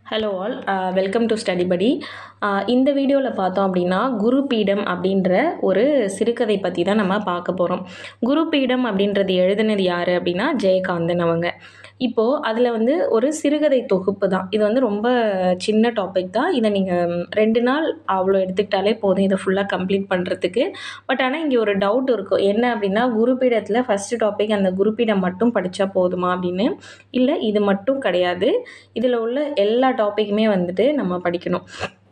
hello all welcome to study படி இந்த வீடியோவில் பார்த்தோம் அப்படின்னா குரு பீடம் அப்படின்ற ஒரு சிறுகதை பற்றி தான் நம்ம பார்க்க போகிறோம் குரு பீடம் அப்படின்றது எழுதினது யார் அப்படின்னா ஜெயகாந்தன் அவங்க இப்போது அதில் வந்து ஒரு சிறுகதை தொகுப்பு தான் இது வந்து ரொம்ப சின்ன டாபிக் தான் இதை நீங்கள் ரெண்டு நாள் அவ்வளோ எடுத்துக்கிட்டாலே போதும் இதை ஃபுல்லாக கம்ப்ளீட் பண்ணுறதுக்கு பட் ஆனால் இங்கே ஒரு டவுட் இருக்கும் என்ன அப்படின்னா குருபீடத்தில் ஃபஸ்ட்டு டாபிக் அந்த குருபீடம் மட்டும் படித்தா போதுமா அப்படின்னு இல்லை இது மட்டும் கிடையாது இதில் உள்ள எல்லா டாப்பிக்குமே வந்துட்டு நம்ம படிக்கணும்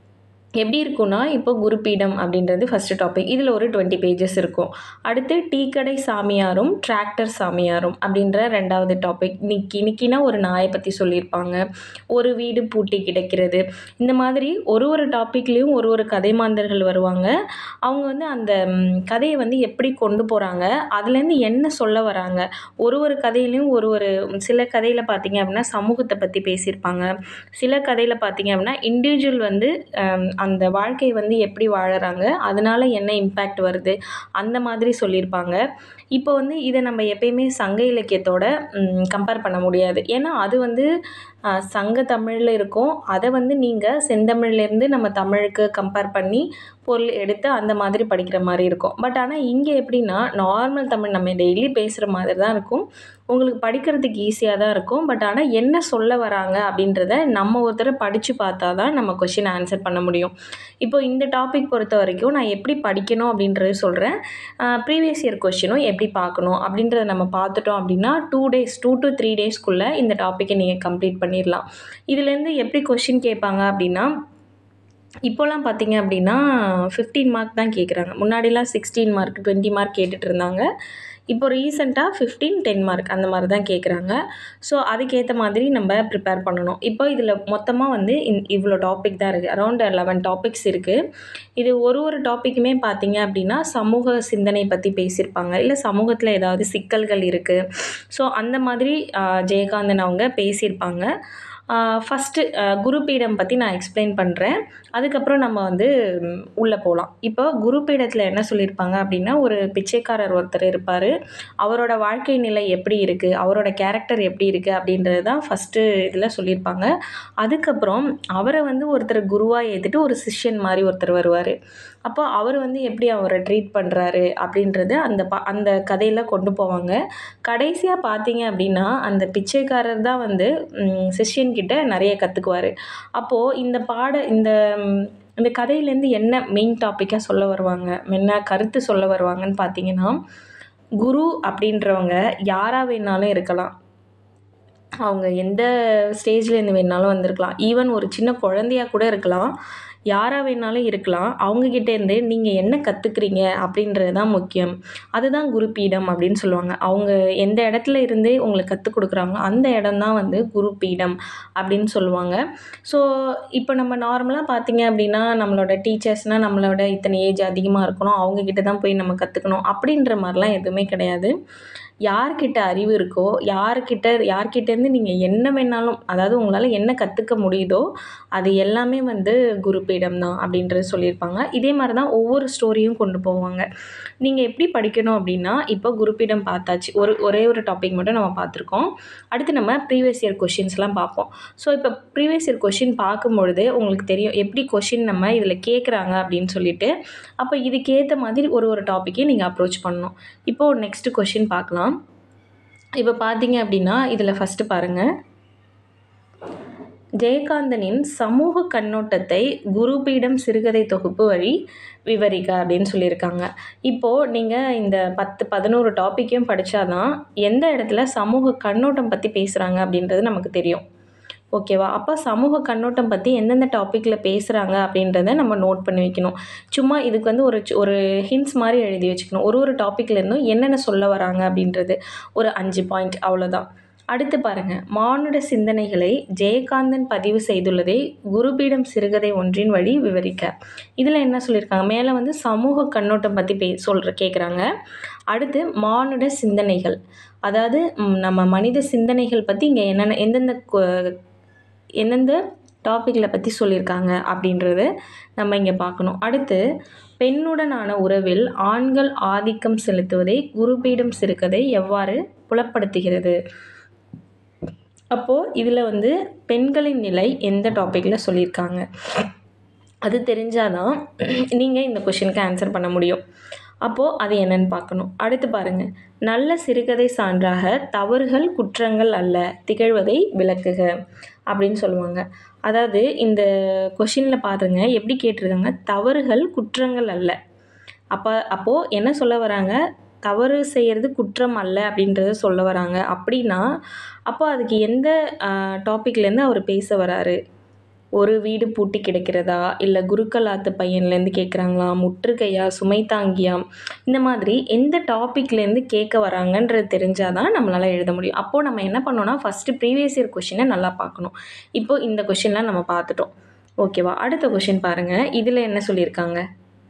எப்படி இருக்கும்னா இப்போ குருபீடம் அப்படின்றது ஃபஸ்ட்டு டாபிக் இதில் ஒரு டுவெண்ட்டி பேஜஸ் இருக்கும் அடுத்து டீக்கடை சாமியாரும் டிராக்டர் சாமியாரும் அப்படின்ற ரெண்டாவது டாபிக் நிக்கி நிக்கினா ஒரு நாயை பற்றி சொல்லியிருப்பாங்க ஒரு வீடு பூட்டி கிடக்கிறது இந்த மாதிரி ஒரு ஒரு டாப்பிக்லேயும் ஒரு ஒரு கதை மாந்தர்கள் வருவாங்க அவங்க வந்து அந்த ம், கதையை வந்து எப்படி கொண்டு போகிறாங்க அதுலேருந்து என்ன சொல்ல வராங்க ஒரு ஒரு கதையிலையும் ஒரு ஒரு சில கதையில் பார்த்தீங்க அப்படின்னா சமூகத்தை பற்றி பேசியிருப்பாங்க சில கதையில் பார்த்தீங்க அப்படின்னா இண்டிவிஜுவல் வந்து ஹம், அந்த வாழ்க்கை வந்து எப்படி வாழறாங்க அதனால என்ன இம்பேக்ட் வருது அந்த மாதிரி சொல்லியிருப்பாங்க இப்போ வந்து இதை நம்ம எப்பயுமே சங்க இலக்கியத்தோட கம்பேர் பண்ண முடியாது ஏன்னா அது வந்து ஆஹ், சங்க தமிழில் இருக்கும் அதை வந்து நீங்கள் செந்தமிழ்லேருந்து நம்ம தமிழுக்கு கம்பேர் பண்ணி பொருள் எடுத்து அந்த மாதிரி படிக்கிற மாதிரி இருக்கும் பட் ஆனால் இங்கே எப்படின்னா நார்மல் தமிழ் நம்ம டெய்லி பேசுகிற மாதிரி தான் இருக்கும் உங்களுக்கு படிக்கிறதுக்கு ஈஸியாக தான் இருக்கும் பட் ஆனால் என்ன சொல்ல வராங்க அப்படின்றத நம்ம ஒருத்தர் படித்து பார்த்தா தான் நம்ம கொஷின் ஆன்சர் பண்ண முடியும் இப்போ இந்த டாபிக் பொறுத்த வரைக்கும் நான் எப்படி படிக்கணும் அப்படின்றது சொல்கிறேன் ப்ரீவியஸ் இயர் கொஷினும் எப்படி பார்க்கணும் அப்படின்றத நம்ம பார்த்துட்டோம் அப்படின்னா two days two to three டேஸ்க்குள்ளே இந்த டாப்பிக்கை நீங்கள் கம்ப்ளீட் பண்ணிடலாம் இதுலேருந்து எப்படி கொஷின் கேட்பாங்க அப்படின்னா இப்போலாம் பார்த்தீங்க அப்படின்னா ஃபிஃப்டீன் மார்க் தான் கேட்குறாங்க முன்னாடிலாம் சிக்ஸ்டீன் மார்க் டுவெண்ட்டி மார்க் கேட்டுட்டு இருந்தாங்க இப்போ ரீசெண்டாக ஃபிஃப்டீன் டென் மார்க் அந்த மாதிரி தான் கேட்குறாங்க ஸோ அதுக்கேற்ற மாதிரி நம்ம ப்ரிப்பேர் பண்ணணும் இப்போ இதில் மொத்தமாக வந்து இந் இவ்வளோ டாபிக் தான் இருக்குது அரௌண்ட் லெவன் டாபிக்ஸ் இருக்குது இது ஒரு ஒரு டாப்பிக்குமே பார்த்தீங்க அப்படின்னா சமூக சிந்தனை பற்றி பேசியிருப்பாங்க இல்லை சமூகத்தில் ஏதாவது சிக்கல்கள் இருக்குது ஸோ அந்த மாதிரி ஆஹ், ஜெயகாந்தன் அவங்க பேசியிருப்பாங்க ஃபஸ்ட்டு குருபீடம் பற்றி நான் எக்ஸ்பிளைன் பண்ணுறேன் அதுக்கப்புறம் நம்ம வந்து ம், உள்ளே போகலாம் இப்போ குருபீடத்தில் என்ன சொல்லியிருப்பாங்க அப்படின்னா ஒரு பிச்சைக்காரர் ஒருத்தர் இருப்பார் அவரோட வாழ்க்கை நிலை எப்படி இருக்குது அவரோட கேரக்டர் எப்படி இருக்குது அப்படின்றது தான் ஃபஸ்ட்டு இதில் சொல்லியிருப்பாங்க அதுக்கப்புறம் அவரை வந்து ஒருத்தர் குருவாக ஏற்றுட்டு ஒரு சிஷ்யன் மாதிரி ஒருத்தர் வருவார் அப்போ அவர் வந்து எப்படி அவரை ட்ரீட் பண்ணுறாரு அப்படின்றது அந்த ப அந்த கதையில் கொண்டு போவாங்க கடைசியாக பார்த்தீங்க அப்படின்னா அந்த பிச்சைக்காரர் தான் வந்து ம், சிஷ்யன்கிட்ட நிறைய கற்றுக்குவார் அப்போது இந்த பாட இந்த ம், இந்த கதையிலேருந்து என்ன மெயின் டாப்பிக்காக சொல்ல வருவாங்க என்ன கருத்து சொல்ல வருவாங்கன்னு பார்த்தீங்கன்னா குரு அப்படின்றவங்க யாராக வேணாலும் இருக்கலாம் அவங்க எந்த ஸ்டேஜ்லேருந்து வேணாலும் வந்திருக்கலாம் ஈவன் ஒரு சின்ன குழந்தையா கூட இருக்கலாம் யாராக வேணாலும் இருக்கலாம் அவங்கக்கிட்டேருந்து நீங்கள் என்ன கற்றுக்குறீங்க அப்படின்றது தான் முக்கியம் அதுதான் குருபீடம் அப்படின்னு சொல்லுவாங்க அவங்க எந்த இடத்துல இருந்து உங்களுக்கு கற்றுக் கொடுக்குறாங்களோ அந்த இடம் தான் வந்து குருபீடம் அப்படின்னு சொல்லுவாங்க ஸோ இப்போ நம்ம நார்மலாக பார்த்தீங்க அப்படின்னா நம்மளோட டீச்சர்ஸ்னால் நம்மளோட இத்தனை ஏஜ் அதிகமாக இருக்கணும் அவங்கக்கிட்ட தான் போய் நம்ம கற்றுக்கணும் அப்படின்ற மாதிரிலாம் எதுவுமே கிடையாது யார்கிட்ட அறிவு இருக்கோ யார்கிட்ட யார்கிட்டேருந்து நீங்கள் என்ன வேணாலும் அதாவது உங்களால் என்ன கற்றுக்க முடியுதோ அது எல்லாமே வந்து குருபீடம் தான் அப்படின்றது சொல்லியிருப்பாங்க இதே மாதிரி தான் ஒவ்வொரு ஸ்டோரியும் கொண்டு போவாங்க நீங்கள் எப்படி படிக்கணும் அப்படின்னா இப்போ குருபீடம் பார்த்தாச்சு ஒரு ஒரே ஒரு டாபிக் மட்டும் நம்ம பார்த்துருக்கோம் அடுத்து நம்ம ப்ரீவியஸ் இயர் கொஷின்ஸ்லாம் பார்ப்போம் ஸோ இப்போ ப்ரீவியஸ் இயர் கொஷின் பார்க்கும்பொழுது உங்களுக்கு தெரியும் எப்படி கொஷின் நம்ம இதில் கேட்குறாங்க அப்படின்னு சொல்லிட்டு அப்போ இதுக்கேற்ற மாதிரி ஒரு ஒரு டாப்பிக்கையும் நீங்கள் அப்ரோச் பண்ணணும் இப்போது நெக்ஸ்ட்டு கொஷின் பார்க்கலாம் இப்போ பார்த்தீங்க அப்படின்னா இதில் ஃபஸ்ட்டு பாருங்கள் ஜெயகாந்தனின் சமூக கண்ணோட்டத்தை குருபீடம் சிறுகதை தொகுப்பு வழி விவரிக்க அப்படின்னு சொல்லியிருக்காங்க இப்போது நீங்கள் இந்த பத்து பதினோரு டாப்பிக்கையும் படித்தாதான் எந்த இடத்துல சமூக கண்ணோட்டம் பற்றி பேசுகிறாங்க அப்படின்றது நமக்கு தெரியும் ஓகேவா அப்போ சமூக கண்ணோட்டம் பற்றி எந்தெந்த டாப்பிக்கில் பேசுகிறாங்க அப்படின்றத நம்ம நோட் பண்ணி வைக்கணும் சும்மா இதுக்கு வந்து ஒரு சி- ஒரு ஹிண்ட்ஸ் மாதிரி எழுதி வச்சுக்கணும் ஒரு ஒரு டாப்பிக்ல இருந்தும் என்னென்ன சொல்ல வராங்க அப்படின்றது ஒரு அஞ்சு பாயிண்ட் அவ்வளோதான் அடுத்து பாருங்க மானுட சிந்தனைகளை ஜெயகாந்தன் பதிவு செய்துள்ளதை குருபீடம் சிறுகதை ஒன்றின் வழி விவரிக்க இதில் என்ன சொல்லியிருக்காங்க மேலே வந்து சமூக கண்ணோட்டம் பற்றி பே சொல்கிற கேட்குறாங்க அடுத்து மானுட சிந்தனைகள் அதாவது ம், நம்ம மனித சிந்தனைகள் பற்றி இங்கே என்னென்ன எந்தெந்த கு- எந்தெந்த டாப்பிக்கில் பற்றி சொல்லியிருக்காங்க அப்படின்றது நம்ம இங்கே பார்க்கணும் அடுத்து பெண்ணுடனான உறவில் ஆண்கள் ஆதிக்கம் செலுத்துவதை குருபீடம் சிறுகதை எவ்வாறு புலப்படுத்துகிறது அப்போது இதில் வந்து பெண்களின் நிலை எந்த டாப்பிக்கில் சொல்லியிருக்காங்க அது தெரிஞ்சாதான் நீங்கள் இந்த கொஷினுக்கு ஆன்சர் பண்ண முடியும் அப்போது அது என்னன்னு பார்க்கணும் அடுத்து பாருங்கள் நல்ல சிறுகதை சான்றாக தவறுகள் குற்றங்கள் அல்ல திகழ்வதை விளக்குக அப்படின்னு சொல்லுவாங்க அதாவது இந்த கொஷினில் பாருங்க எப்படி கேட்டிருக்காங்க தவறுகள் குற்றங்கள் அல்ல அப்போ அப்போது என்ன சொல்ல வராங்க தவறு செய்கிறது குற்றம் அல்ல அப்படின்றத சொல்ல வராங்க அப்படின்னா அப்போ அதுக்கு எந்த டாப்பிக்லேருந்து அவர் பேச வராரு ஒரு வீடு பூட்டி கிடக்கிறதா இல்லை குருக்கள் ஆத்து பையன்லேருந்து கேட்குறாங்களா முற்றுகையா சுமை தாங்கியா இந்த மாதிரி எந்த டாப்பிக்லேருந்து கேட்க வராங்கன்றது தெரிஞ்சால் தான் நம்மளால் எழுத முடியும் அப்போது நம்ம என்ன பண்ணோன்னா ஃபஸ்ட்டு ப்ரீவியஸ் இயர் கொஷினை நல்லா பார்க்கணும் இப்போது இந்த கொஷின்லாம் நம்ம பார்த்துட்டோம் ஓகேவா அடுத்த கொஷின் பாருங்கள் இதில் என்ன சொல்லியிருக்காங்க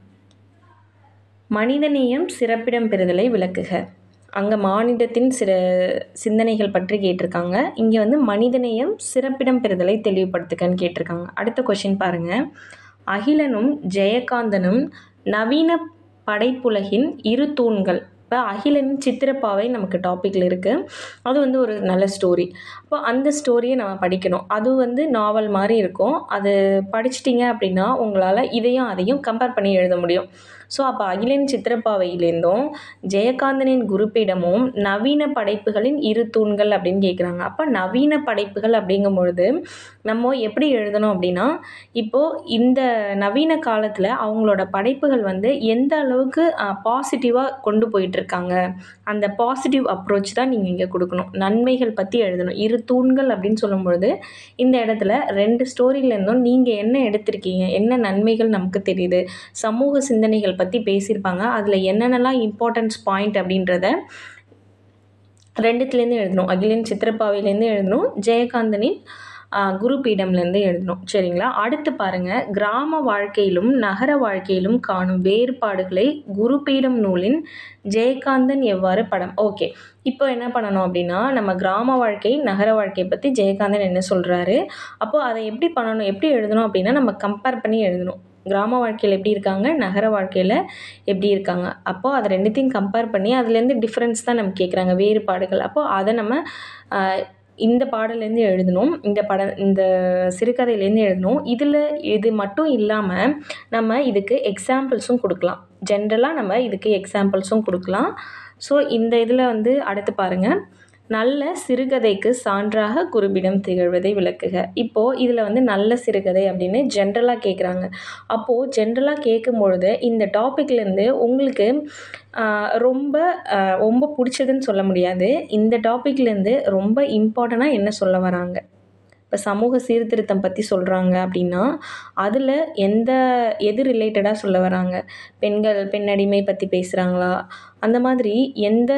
மனிதநேயம் சிறப்பிடம் பெறுதலை விளக்குக அங்கே மானிடத்தின் சில சிந்தனைகள் பற்றி கேட்டிருக்காங்க இங்கே வந்து மனிதநேயம் சிறப்பிடம் பெறுதலை தெளிவுபடுத்துக்கன்னு கேட்டிருக்காங்க அடுத்த கொஷின் பாருங்கள் அகிலனும் ஜெயகாந்தனும் நவீன படைப்புலகின் இரு தூண்கள் இப்போ அகிலனின் சித்திரப்பாவை நமக்கு டாப்பிக்கில் இருக்குது அது வந்து ஒரு நல்ல ஸ்டோரி அப்போ அந்த ஸ்டோரியை நம்ம படிக்கணும் அது வந்து நாவல் மாதிரி இருக்கும் அது படிச்சிட்டிங்க அப்படின்னா உங்களால் இதையும் அதையும் கம்பேர் பண்ணி எழுத முடியும் ஸோ அப்போ அகிலன் சித்திரப்பாவையிலேருந்தும் ஜெயகாந்தனின் குருப்பிடமும் நவீன படைப்புகளின் இரு தூண்கள் அப்படின்னு கேட்குறாங்க அப்போ நவீன படைப்புகள் அப்படிங்கும் பொழுது நம்ம எப்படி எழுதணும் அப்படின்னா இப்போது இந்த நவீன காலத்தில் அவங்களோட படைப்புகள் வந்து எந்த அளவுக்கு பாசிட்டிவாக கொண்டு போயிட்டுருக்காங்க அந்த பாசிட்டிவ் அப்ரோச் தான் நீங்கள் இங்கே கொடுக்கணும் நன்மைகள் பற்றி எழுதணும் இரு தூண்கள் அப்படின்னு சொல்லும்பொழுது இந்த இடத்துல ரெண்டு ஸ்டோரியிலேருந்தும் நீங்கள் என்ன எடுத்திருக்கீங்க என்ன நன்மைகள் நமக்கு தெரியுது சமூக சிந்தனைகள் பற்றி பேசியிருப்பாங்க அதில் என்னென்னலாம் இம்பார்ட்டன்ஸ் பாயிண்ட் அப்படின்றத ரெண்டுத்துலேருந்து எழுதணும் அகிலன் சித்திரப்பாவையிலேருந்து எழுதணும் ஜெயகாந்தனின் குருபீடம்லேருந்து எழுதணும் சரிங்களா அடுத்து பாருங்கள் கிராம வாழ்க்கையிலும் நகர வாழ்க்கையிலும் காணும் வேறுபாடுகளை குருபீடம் நூலின் ஜெயகாந்தன் எவ்வாறு படம் ஓகே இப்போ என்ன பண்ணணும் அப்படின்னா நம்ம கிராம வாழ்க்கை நகர வாழ்க்கையை பற்றி ஜெயகாந்தன் என்ன சொல்கிறாரு அப்போது அதை எப்படி பண்ணணும் எப்படி எழுதணும் அப்படின்னா நம்ம கம்பேர் பண்ணி எழுதணும் கிராம வாழ்க்கையில் எப்படி இருக்காங்க நகர வாழ்க்கையில் எப்படி இருக்காங்க அப்போது அதை ரெண்டுத்தையும் கம்பேர் பண்ணி அதுலேருந்து டிஃப்ரென்ஸ் தான் நம்ம கேட்குறாங்க வேறுபாடுகள் அப்போது அதை நம்ம இந்த பாடலேருந்து எழுதணும் இந்த பட இந்த சிறுகதையிலேருந்து எழுதணும் இதில் இது மட்டும் இல்லாமல் நம்ம இதுக்கு எக்ஸாம்பிள்ஸும் கொடுக்கலாம் ஜென்ரலாக நம்ம இதுக்கு எக்ஸாம்பிள்ஸும் கொடுக்கலாம் ஸோ இந்த இதில் வந்து அடுத்து பாருங்கள் நல்ல சிறுகதைக்கு சான்றாக குருபிடம் திகழ்வதை விளக்குக இப்போது இதில் வந்து நல்ல சிறுகதை அப்படின்னு ஜென்ரலாக கேட்குறாங்க அப்போது ஜென்ரலாக கேட்கும் பொழுது இந்த டாப்பிக்லேருந்து உங்களுக்கு ரொம்ப ரொம்ப பிடிச்சதுன்னு சொல்ல முடியாது இந்த டாப்பிக்லேருந்து ரொம்ப இம்பார்ட்டண்ட்டாக என்ன சொல்ல வராங்க இப்போ சமூக சீர்திருத்தம் பற்றி சொல்கிறாங்க அப்படின்னா அதில் எந்த எது ரிலேட்டடாக சொல்ல வராங்க பெண்கள் பெண்ணடிமை பற்றி பேசுகிறாங்களா அந்த மாதிரி எந்த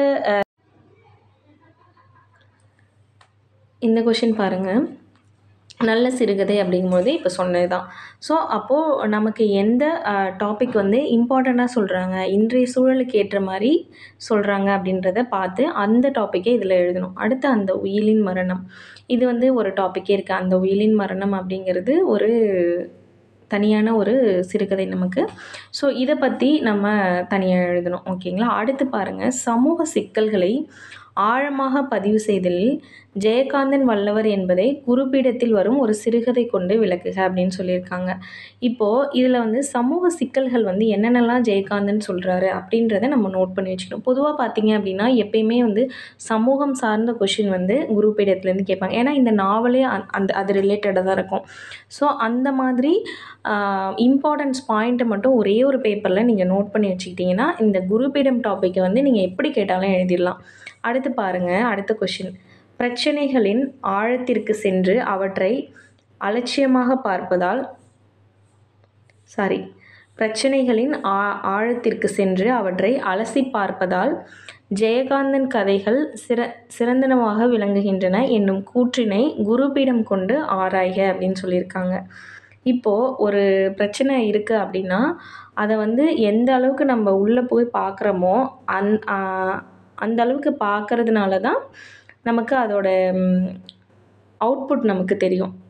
இந்த கொஷின் பாருங்கள் நல்ல சிறுகதை அப்படிங்கும்போது இப்போ சொன்னது தான் ஸோ அப்போது நமக்கு எந்த டாபிக் வந்து இம்பார்ட்டண்ட்டாக சொல்கிறாங்க இன்றைய சூழலுக்கு ஏற்ற மாதிரி சொல்கிறாங்க அப்படின்றத பார்த்து அந்த டாப்பிக்கே இதில் எழுதணும் அடுத்து அந்த உயிலின் மரணம் இது வந்து ஒரு டாப்பிக்கே இருக்குது அந்த உயிலின் மரணம் அப்படிங்கிறது ஒரு தனியான ஒரு சிறுகதை நமக்கு ஸோ இதை பற்றி நம்ம தனியாக எழுதணும் ஓகேங்களா அடுத்து பாருங்கள் சமூக சிக்கல்களை ஆழமாக பதிவு செய்தலில் ஜெயகாந்தன் வல்லவர் என்பதை குருபீடத்தில் வரும் ஒரு சிறுகதை கொண்டு விளக்குக அப்படின்னு சொல்லியிருக்காங்க இப்போது இதில் வந்து சமூக சிக்கல்கள் வந்து என்னென்னலாம் ஜெயகாந்தன் சொல்கிறாரு அப்படின்றத நம்ம நோட் பண்ணி வச்சுக்கணும் பொதுவாக பார்த்தீங்க அப்படின்னா எப்பயுமே வந்து சமூகம் சார்ந்த கொஷின் வந்து குருபீடத்துலேருந்து கேட்பாங்க ஏன்னா இந்த நாவலே அந்த அது ரிலேட்டடாக தான் இருக்கும் ஸோ அந்த மாதிரி இம்பார்ட்டன்ஸ் பாயிண்ட்டை மட்டும் ஒரே ஒரு பேப்பரில் நீங்கள் நோட் பண்ணி வச்சுக்கிட்டிங்கன்னா இந்த குருபீடம் டாப்பிக்கை வந்து நீங்கள் எப்படி கேட்டாலும் எழுதிடலாம் அடுத்து பாருங்கள் அடுத்த கொஷின் பிரச்சனைகளின் ஆழத்திற்கு சென்று அவற்றை அலட்சியமாக பார்ப்பதால் சாரி பிரச்சனைகளின் ஆ ஆழத்திற்கு சென்று அவற்றை அலசி பார்ப்பதால் ஜெயகாந்தன் கதைகள் சிற சிறந்தனவாக விளங்குகின்றன என்னும் கூற்றினை குருபீடம் கொண்டு ஆராய்க அப்படின்னு சொல்லியிருக்காங்க இப்போது ஒரு பிரச்சனை இருக்குது அப்படின்னா அதை வந்து எந்த அளவுக்கு நம்ம உள்ளே போய் பார்க்குறோமோ அந் அந்த அளவுக்கு பார்க்கறதுனால தான் நமக்கு அதோட அவுட்புட் நமக்கு தெரியும்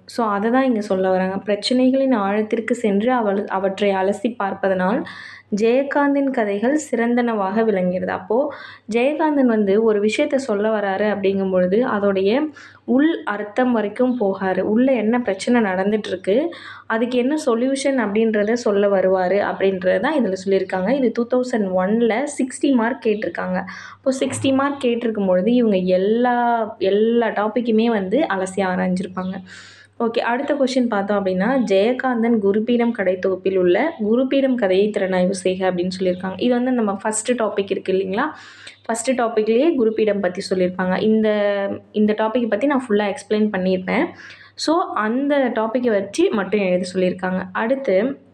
ஸோ அதை தான் இங்கே சொல்ல வராங்க பிரச்சனைகளின் ஆழத்திற்கு சென்று அவள் அவற்றை அலசி பார்ப்பதனால் ஜெயகாந்தின் கதைகள் சிறந்தனவாக விளங்கிறது அப்போது ஜெயகாந்தன் வந்து ஒரு விஷயத்த சொல்ல வராரு அப்படிங்கும் பொழுது அதோடைய உள் அர்த்தம் வரைக்கும் போகாரு உள்ளே என்ன பிரச்சனை நடந்துகிட்ருக்கு அதுக்கு என்ன சொல்யூஷன் அப்படின்றத சொல்ல வருவார் அப்படின்றது தான் இதில் சொல்லியிருக்காங்க இது டூ தௌசண்ட் ஒனில் சிக்ஸ்டி மார்க் கேட்டிருக்காங்க இப்போ சிக்ஸ்டி மார்க் கேட்டிருக்கும் பொழுது இவங்க எல்லா எல்லா டாப்பிக்குமே வந்து அலசி ஆராய்ஞ்சிருப்பாங்க ஓகே அடுத்த கொஷின் பார்த்தோம் அப்படின்னா ஜெயகாந்தன் குருபீடம் கடை தொகுப்பில் உள்ள குருபீடம் கதையை திறனாய்வு செய்க அப்படின்னு சொல்லியிருக்காங்க இது வந்து நம்ம ஃபஸ்ட்டு டாபிக் இருக்குது இல்லைங்களா ஃபஸ்ட்டு டாப்பிக்லேயே குருபீடம் பற்றி சொல்லியிருப்பாங்க இந்த இந்த டாப்பிக்கை பற்றி நான் ஃபுல்லாக எக்ஸ்பிளைன் பண்ணியிருப்பேன் ஸோ அந்த டாப்பிக்கை வச்சு மட்டும் எழுத சொல்லியிருக்காங்க அடுத்து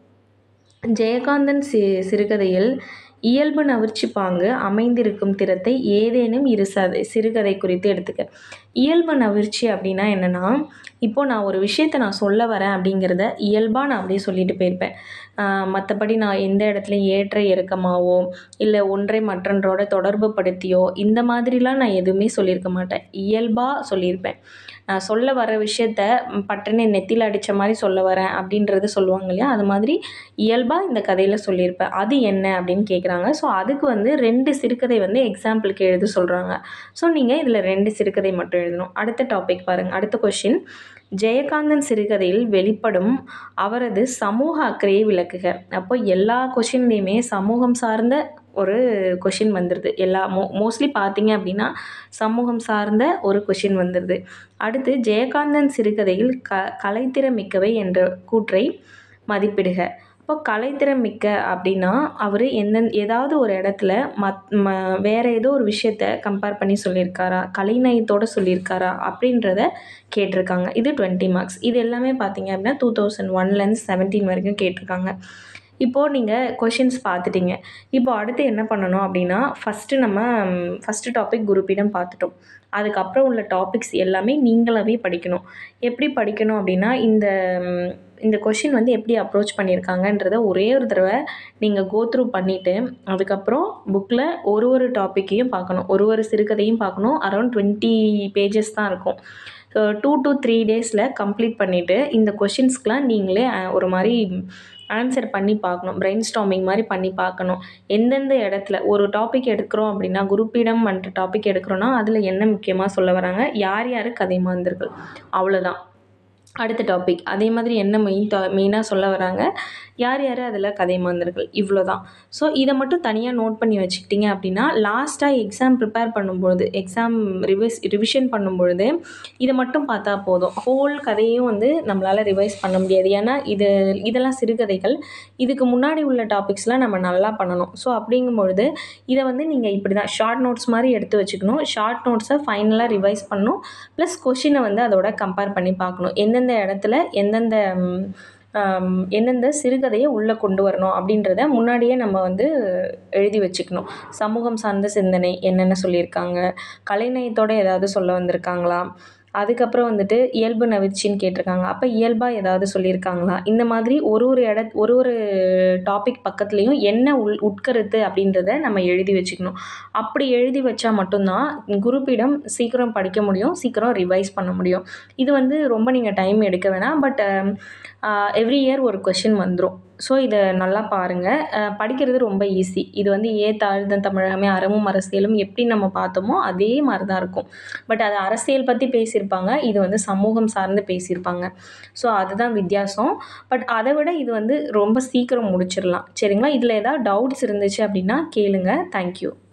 ஜெயகாந்தன் சி சிறுகதையில் இயல்பு நவிர்ச்சி பாங்கு அமைந்திருக்கும் திறத்தை ஏதேனும் இரு சதை சிறுகதை குறித்து எடுத்துக்க இயல்பு நவிர்ச்சி அப்படின்னா என்னென்னா இப்போது நான் ஒரு விஷயத்தை நான் சொல்ல வரேன் அப்படிங்கிறத இயல்பாக நான் அப்படியே சொல்லிட்டு போயிருப்பேன் மற்றபடி நான் எந்த இடத்துலையும் ஏற்ற இறக்கமாவோ இல்லை ஒன்றை மற்றொன்றோட தொடர்பு படுத்தியோ இந்த மாதிரிலாம் நான் எதுவுமே சொல்லியிருக்க மாட்டேன் இயல்பாக சொல்லியிருப்பேன் நான் சொல்ல வர விஷயத்த பட்டுன்னு நெத்தியில் அடித்த மாதிரி சொல்ல வரேன் அப்படின்றது சொல்லுவாங்க இல்லையா அது மாதிரி இயல்பாக இந்த கதையில் சொல்லியிருப்பேன் அது என்ன அப்படின்னு கேட்குறாங்க ஸோ அதுக்கு வந்து ரெண்டு சிறுகதை வந்து எக்ஸாம்பிளுக்கு எழுத சொல்கிறாங்க ஸோ நீங்கள் இதில் ரெண்டு சிறுகதை மட்டும் எழுதணும் அடுத்த டாபிக் பாருங்கள் அடுத்த கொஷின் ஜெயகாந்தன் சிறுகதையில் வெளிப்படும் அவரது சமூக அக்கறையை விளக்குக அப்போ எல்லா கொஷின்லேயுமே சமூகம் சார்ந்த ஒரு கொஷின் வந்துடுது எல்லா மோ மோஸ்ட்லி பார்த்தீங்க அப்படின்னா சமூகம் சார்ந்த ஒரு கொஷின் வந்துடுது அடுத்து ஜெயகாந்தன் சிறுகதையில் க கலைத்திறம் மிக்கவை என்ற கூற்றை மதிப்பிடுக இப்போ கலைத்திறம் மிக்க அப்படின்னா அவர் எந்தெந்த ஏதாவது ஒரு இடத்துல மத் ம வேறு ஏதோ ஒரு விஷயத்த கம்பேர் பண்ணி சொல்லியிருக்காரா கலைநயத்தோடு சொல்லியிருக்காரா அப்படின்றத கேட்டிருக்காங்க இது டுவெண்ட்டி மார்க்ஸ் இது எல்லாமே பார்த்தீங்க அப்படின்னா டூ தௌசண்ட் ஒன்லேருந்து செவன்டீன் வரைக்கும் கேட்டிருக்காங்க இப்போது நீங்கள் கொஷின்ஸ் பார்த்துட்டீங்க இப்போ அடுத்து என்ன பண்ணணும் அப்படின்னா ஃபஸ்ட்டு நம்ம ஃபஸ்ட்டு டாபிக் குரூப்பிடம் பார்த்துட்டோம் அதுக்கப்புறம் உள்ள டாபிக்ஸ் எல்லாமே நீங்களாகவே படிக்கணும் எப்படி படிக்கணும் அப்படின்னா இந்த இந்த கொஷின் வந்து எப்படி அப்ரோச் பண்ணியிருக்காங்கன்றத ஒரே ஒரு தடவை நீங்கள் கோ த்ரூ பண்ணிவிட்டு அதுக்கப்புறம் புக்கில் ஒரு ஒரு டாப்பிக்கையும் பார்க்கணும் ஒரு ஒரு சிறுகதையும் பார்க்கணும் அரௌண்ட் டுவெண்ட்டி பேஜஸ் தான் இருக்கும் ஸோ டூ டு த்ரீ டேஸில் கம்ப்ளீட் பண்ணிவிட்டு இந்த கொஷின்ஸ்க்கெலாம் நீங்களே ஒரு மாதிரி ஆன்சர் பண்ணி பார்க்கணும் பிரெயின் ஸ்டாமிங் மாதிரி பண்ணி பார்க்கணும் எந்தெந்த இடத்துல ஒரு டாபிக் எடுக்கிறோம் அப்படின்னா குரூப்பிடம் மற்ற டாபிக் எடுக்கிறோன்னா அதில் என்ன முக்கியமாக சொல்ல வராங்க யார் யார் கதை மாந்தர்கள் அவ்வளோதான் அடுத்த டாபிக் அதே மாதிரி என்ன மெயின் டா மெயினாக சொல்ல வராங்க யார் யார் அதில் கதை மாந்தர்கள் இவ்வளோ தான் ஸோ இதை மட்டும் தனியாக நோட் பண்ணி வச்சுக்கிட்டிங்க அப்படின்னா லாஸ்ட்டாக எக்ஸாம் ப்ரிப்பேர் பண்ணும்பொழுது எக்ஸாம் ரிவைஸ் ரிவிஷன் பண்ணும்பொழுது இதை மட்டும் பார்த்தா போதும் ஹோல் கதையும் வந்து நம்மளால் ரிவைஸ் பண்ண முடியாது ஏன்னா இது இதெல்லாம் சிறுகதைகள் இதுக்கு முன்னாடி உள்ள டாபிக்ஸ்லாம் நம்ம நல்லா பண்ணணும் ஸோ அப்படிங்கும்பொழுது இதை வந்து நீங்கள் இப்படி தான் ஷார்ட் நோட்ஸ் மாதிரி எடுத்து வச்சுக்கணும் ஷார்ட் நோட்ஸை ஃபைனலாக ரிவைஸ் பண்ணணும் ப்ளஸ் கொஷினை வந்து அதோட கம்பேர் பண்ணி பார்க்கணும் எந்தெந்த இடத்துல எந்தெந்த எந்தெந்த சிறுகதையை உள்ளே கொண்டு வரணும் அப்படின்றத முன்னாடியே நம்ம வந்து எழுதி வச்சுக்கணும் சமூகம் சார்ந்த சிந்தனை என்னென்ன சொல்லியிருக்காங்க கலைநயத்தோடு ஏதாவது சொல்ல வந்திருக்காங்களா அதுக்கப்புறம் வந்துட்டு இயல்பு நவிர்ச்சின்னு கேட்டிருக்காங்க அப்போ இயல்பாக ஏதாவது சொல்லியிருக்காங்களா இந்த மாதிரி ஒரு ஒரு இட ஒரு ஒரு டாபிக் பக்கத்துலேயும் என்ன உள் உட்கருத்து அப்படின்றத நம்ம எழுதி வச்சுக்கணும் அப்படி எழுதி வச்சா மட்டும்தான் குரூப்பிடம் சீக்கிரம் படிக்க முடியும் சீக்கிரம் ரிவைஸ் பண்ண முடியும் இது வந்து ரொம்ப நீங்கள் டைம் எடுக்க வேணாம் பட் எவ்ரி இயர் ஒரு கொஷின் வந்துடும் ஸோ இதை நல்லா பாருங்கள் படிக்கிறது ரொம்ப ஈஸி இது வந்து ஏ தாழ்ந்த தமிழகமே அறமும் அரசியலும் எப்படி நம்ம பார்த்தோமோ அதே மாதிரி தான் இருக்கும் பட் அது அரசியல் பற்றி பேசியிருப்பாங்க இது வந்து சமூகம் சார்ந்து பேசியிருப்பாங்க ஸோ அதுதான் வித்தியாசம் பட் அதை விட இது வந்து ரொம்ப சீக்கிரம் முடிச்சிடலாம் சரிங்களா இதில் ஏதாவது டவுட்ஸ் இருந்துச்சு அப்படின்னா கேளுங்க தேங்க்யூ